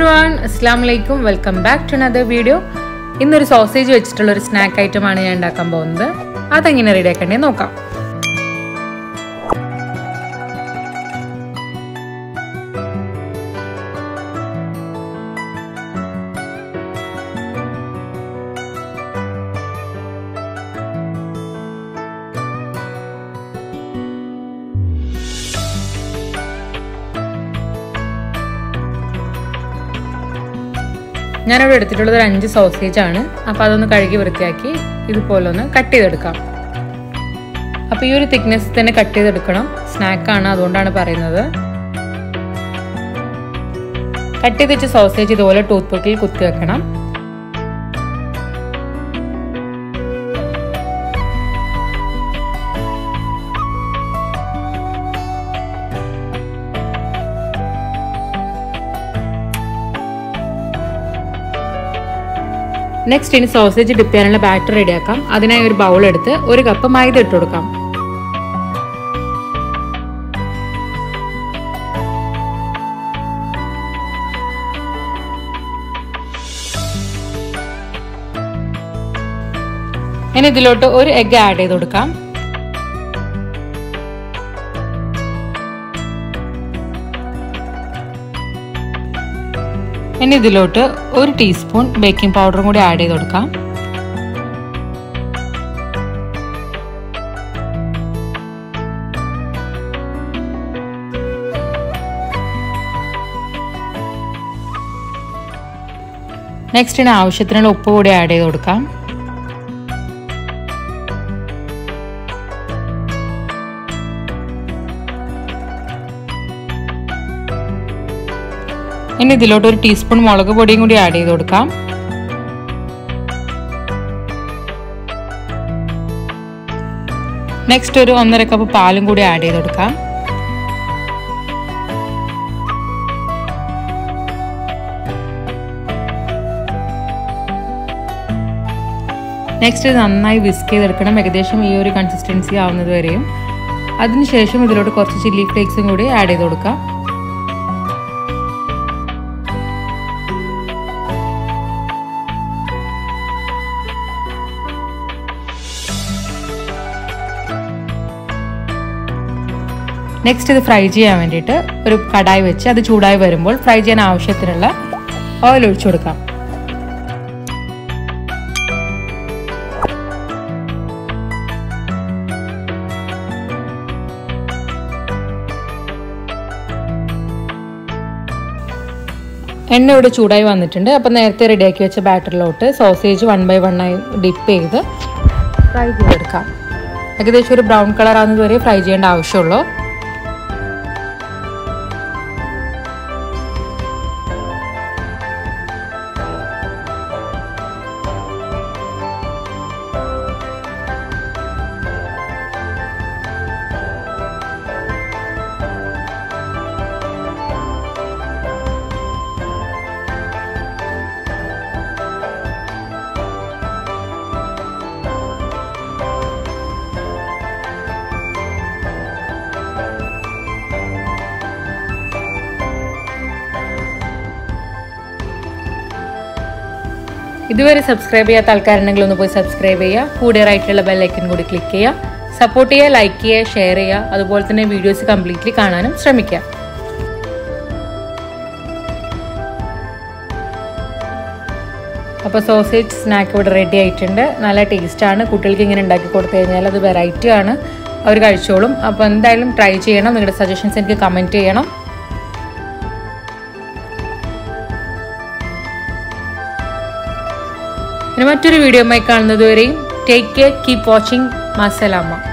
everyone അസ്സാം വലൈക്കും welcome back to another video ഇന്നൊരു സോസേജ് വെച്ചിട്ടുള്ള ഒരു സ്നാക്ക് ഐറ്റമാണ് ഞാൻ ഉണ്ടാക്കാൻ പോകുന്നത് അതെങ്ങനെ റെഡി ആക്കണ്ടേ നോക്കാം ഞാനിവിടെ എടുത്തിട്ടുള്ളത് ഒരു അഞ്ച് സോസേജ് ആണ് അപ്പോൾ അതൊന്ന് കഴുകി വൃത്തിയാക്കി ഇതുപോലെ ഒന്ന് കട്ട് ചെയ്തെടുക്കാം അപ്പോൾ ഈ ഒരു തിക്നെസ് തന്നെ കട്ട് ചെയ്തെടുക്കണം സ്നാക്കാണ് അതുകൊണ്ടാണ് പറയുന്നത് കട്ട് ചെയ്ത് വെച്ച സോസേജ് ഇതുപോലെ ടൂത്ത് പിക്കിൽ കുത്തി വെക്കണം നെക്സ്റ്റ് ഇനി സോസേജ് ഡിപ്പ് ചെയ്യാനുള്ള ബാറ്റർ റെഡിയാക്കാം അതിനായി ഒരു ബൗൾ എടുത്ത് ഒരു കപ്പ് മൈദ ഇട്ട് കൊടുക്കാം ഇനി ഇതിലോട്ട് ഒരു എഗ് ആഡ് ചെയ്ത് കൊടുക്കാം ഇനി ഇതിലോട്ട് ഒരു ടീസ്പൂൺ ബേക്കിംഗ് പൗഡറും കൂടി ആഡ് ചെയ്ത് കൊടുക്കാം നെക്സ്റ്റ് ഇനി ആവശ്യത്തിനുള്ള ഉപ്പ് കൂടി ആഡ് ചെയ്ത് കൊടുക്കാം ഇനി ഇതിലോട്ട് ഒരു ടീസ്പൂൺ മുളക് പൊടിയും കൂടി ആഡ് ചെയ്ത് കൊടുക്കാം നെക്സ്റ്റ് ഒരു ഒന്നര കപ്പ് പാലും കൂടി ആഡ് ചെയ്ത് കൊടുക്കാം നെക്സ്റ്റ് ഇത് നന്നായി വിസ്ക് ചെയ്തെടുക്കണം ഏകദേശം ഈ ഒരു കൺസിസ്റ്റൻസി ആവുന്നത് വരെയും അതിനുശേഷം ഇതിലോട്ട് കുറച്ച് ചില്ലി ഫ്ലേക്സും കൂടി ആഡ് ചെയ്ത് കൊടുക്കാം നെക്സ്റ്റ് ഇത് ഫ്രൈ ചെയ്യാൻ വേണ്ടിയിട്ട് ഒരു കടായി വെച്ച് അത് ചൂടായി വരുമ്പോൾ ഫ്രൈ ചെയ്യാൻ ആവശ്യത്തിനുള്ള ഓയിൽ ഒഴിച്ചു കൊടുക്കാം എണ്ണ ഇവിടെ ചൂടായി വന്നിട്ടുണ്ട് അപ്പം നേരത്തെ റെഡിയാക്കി വെച്ച ബാറ്ററിലോട്ട് സോസേജ് വൺ ബൈ വൺ ആയി ഡിപ്പ് ചെയ്ത് ഫ്രൈ ചെയ്തെടുക്കാം ഏകദേശം ഒരു ബ്രൗൺ കളർ ആകുന്നത് വരെ ഫ്രൈ ചെയ്യേണ്ട ആവശ്യമുള്ളൂ ഇതുവരെ സബ്സ്ക്രൈബ് ചെയ്യാത്ത ആൾക്കാരുണ്ടെങ്കിൽ ഒന്ന് പോയി സബ്സ്ക്രൈബ് ചെയ്യുക കൂടെ ആയിട്ടുള്ള ബെല്ലൈക്കൻ കൂടി ക്ലിക്ക് ചെയ്യുക സപ്പോർട്ട് ചെയ്യുക ലൈക്ക് ചെയ്യുക ഷെയർ ചെയ്യുക അതുപോലെ തന്നെ വീഡിയോസ് കംപ്ലീറ്റ്ലി കാണാനും ശ്രമിക്കുക അപ്പോൾ സോസേജ് സ്നാക്ക് ഇവിടെ റെഡി ആയിട്ടുണ്ട് നല്ല ടേസ്റ്റാണ് കുട്ടികൾക്ക് ഇങ്ങനെ ഉണ്ടാക്കി കൊടുത്തു കഴിഞ്ഞാൽ അത് വെറൈറ്റി ആണ് അവർ കഴിച്ചോളും അപ്പോൾ എന്തായാലും ട്രൈ ചെയ്യണം നിങ്ങളുടെ സജഷൻസ് എനിക്ക് കമൻറ്റ് ചെയ്യണം ഇനി മറ്റൊരു വീഡിയോയുമായി കാണുന്നതുവരെയും ടേക്ക് കെയർ കീപ് വാച്ചിങ് മസലാമ